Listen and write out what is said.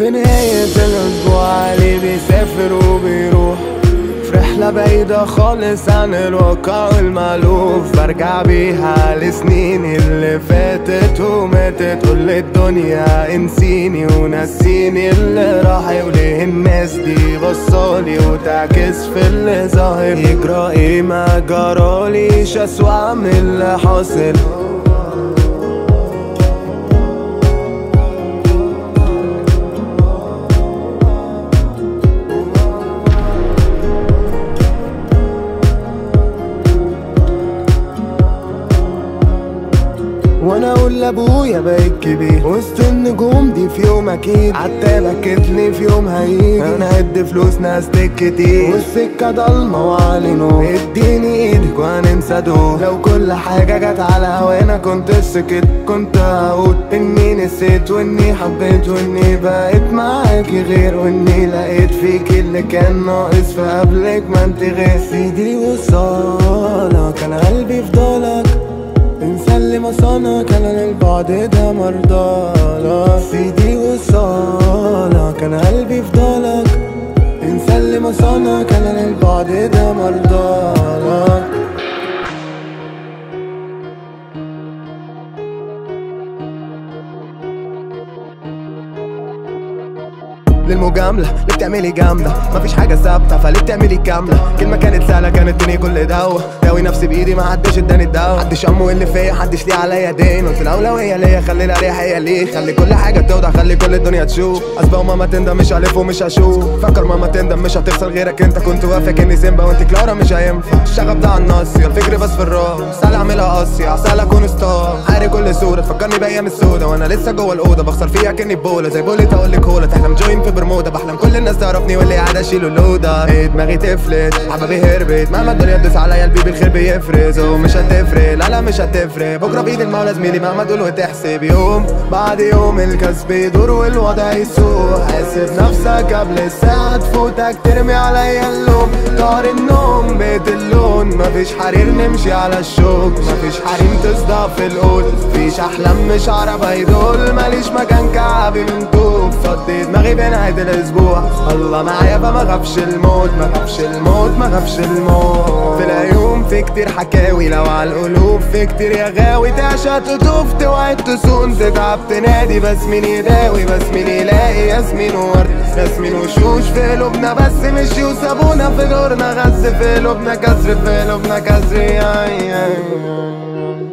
في نهاية الأسبوع اللي بيسافر وبيروح في رحلة بعيدة خالص عن الواقع والمألوف برجع بيها لسنين اللي فاتت وماتت كل الدنيا انسيني ونسيني اللي راح وليه الناس دي بصالي وتعكس في اللي ظاهر يجرى ايه ما جراليش أسوأ من اللي حاصل وانا اقول لابويا بقيت كبير وسط النجوم دي في يوم اكيد حتى بكتلي في يوم هيجي انا هد فلوس ناس كتير والسكه ضلمه وعلي نور اديني ايدك وهننسى دول لو كل حاجه جت على هوانا كنت سكت كنت هقول اني نسيت واني حبيت واني بقيت معاكي غير واني لقيت فيك اللي كان ناقص في قبلك ما انت غير سيدي وصالك انا قلبي في ضلك انسى اللي ما صانك انا للبعد ده مرضالك سيدي وصالك انا قلبي في ضلك انسى اللي ما صانك انا للبعد ده مرضالك للمجاملة اللي بتعملي جامدة مفيش حاجة ثابتة فليه بتعملي كاملة كلمة كانت سهلة كانت اديني كل دوا داوي نفسي بإيدي ما حدش اداني الدوا حدش أمه اللي فيا حدش ليه عليا دين قلت الأولوية ليا خلي الأريحية ليه خلي كل حاجة توضح خلي كل الدنيا تشوف أسبق ماما تندم مش هلف ومش هشوف فكر ماما تندم مش هتخسر غيرك انت كنت وافق اني سيمبا وانت كلارا مش هينفع الشغف ده على الناصية الفكر بس في الراس سهل اعملها قاسية سهل اكون ستار عاري كل صورة تفكرني بأيام السودا وانا لسه جوه الأوضة بخسر فيها كأني بولا زي بوليت اقول لك هولا تحلم جوين في برمودا بحلم كل الناس تعرفني واللي قاعد اشيله لودا ايه دماغي تفلت حبابي هربت مهما الدنيا تدوس عليا قلبي بالخير بيفرز ومش هتفرق لا لا مش هتفرق بكره بايد المولى زميلي مهما تقول وتحسب يوم بعد يوم الكسب يدور والوضع يسوء حاسب نفسك قبل الساعة تفوتك ترمي عليا اللوم طار النوم بيت اللون مفيش حرير نمشي على الشوك مفيش حريم تصدع في القول مفيش احلام مش عربة يدول ماليش مكان كعبي من طوب فضي دماغي بنهاية الاسبوع الله معايا فما خافش الموت ما خافش الموت ما خافش الموت في العيون في كتير حكاوي لو على القلوب في كتير يا غاوي تعشى تطوف توعد تصون تتعب تنادي بس مين يداوي بس مين يلاقي ياسمين وورد ياسمين وشوش في قلوبنا بس مشي وسابونا في دورنا غز في قلوبنا كسر في قلوبنا كسر يا- يا- يا-